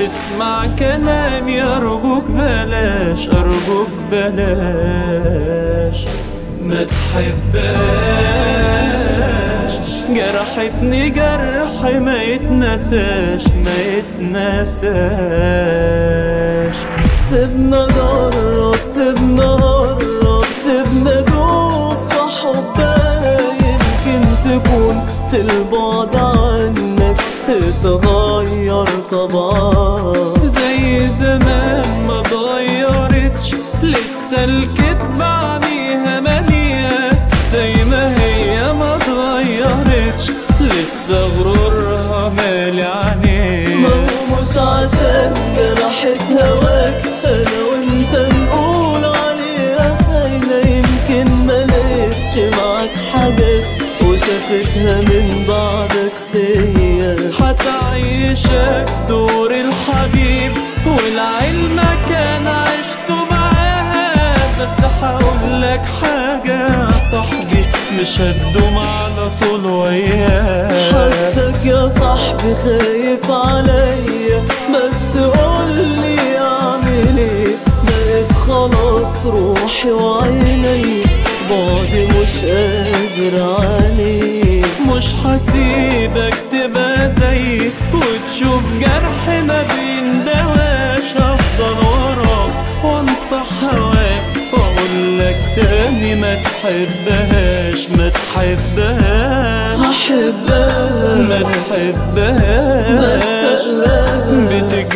اسمع كلامي أرجوك بلاش أرجوك بلاش ما تحبهاش جرحتني جرح ما يتنساش ما يتنساش سيبنا جرب سيبنا هرب سيبنا دوب في حبها يمكن تكون في البعد عنك اتغير طبعا زي زمان ما اتغيرتش لسه الكدبة عميها مليان زي ما هي ما اتغيرتش لسه غرورها مالي عينيه ما هو مش عشان جرحت هواك انا وانت نقول عليها خاينة يمكن ملقتش معاك حاجات وشافتها من بعدك فيا هتعيشك دور الحبيب والعلم كان عشته معاها بس هقولك حاجة يا صاحبي مش هتدوم على طول وياها حاسك يا صاحبي خايف عليا بس قولي اعمل ايه بقيت خلاص روحي وعيني بعدي مش قادر عليه مش هسيبك تبقى زيي وتشوف جرح ما بين دواش افضل وراك وانصح هواك واقول لك تاني ما تحبهاش ما تحبهاش هحبها ما تحبهاش بشتاق لها. بتكتب